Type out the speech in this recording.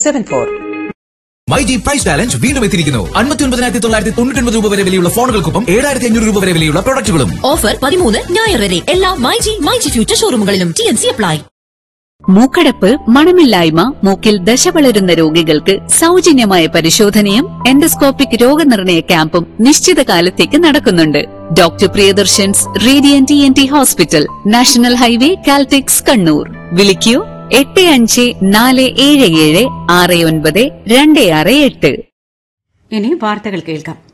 seven four myG price challenge വീണ്ടും എത്തിയിരിക്കുന്നു അൻപത്തി ഒൻപതിനായിരത്തി തൊള്ളായിരത്തി തൊണ്ണൂറ്റി ഒൻപത് രൂപ വരെ വിലയുള്ള ഫോണുകൾക്കൊപ്പം ഏഴായിരത്തി അഞ്ഞൂറ് രൂപ വരെ വിലയുള്ള പ്രൊഡക്റ്റുകളും ഓഫർ പതിമൂന്ന് ഞായർ വരെ എല്ലാ മൈജി മൈജി ഫ്യൂച്ചർ ഷോറൂമുകളിലും ടി എൻ സി അപ്ലൈ മൂക്കടപ്പ് മണമില്ലായ്മ മൂക്കിൽ ദശ വളരുന്ന രോഗികൾക്ക് സൗജന്യമായ പരിശോധനയും എൻഡോസ്കോപ്പിക് രോഗനിർണയ ക്യാമ്പും നിശ്ചിത കാലത്തേക്ക് നടക്കുന്നുണ്ട് doctor Priyadarshan's radiant N T hospital national highway Caltex Kannur വിളിക്കൂ എട്ട് അഞ്ച് നാല് ഏഴ് ഏഴ് ആറ് ഒൻപത് രണ്ട് ആറ് എട്ട് ഇനി വാർത്തകൾ കേൾക്കാം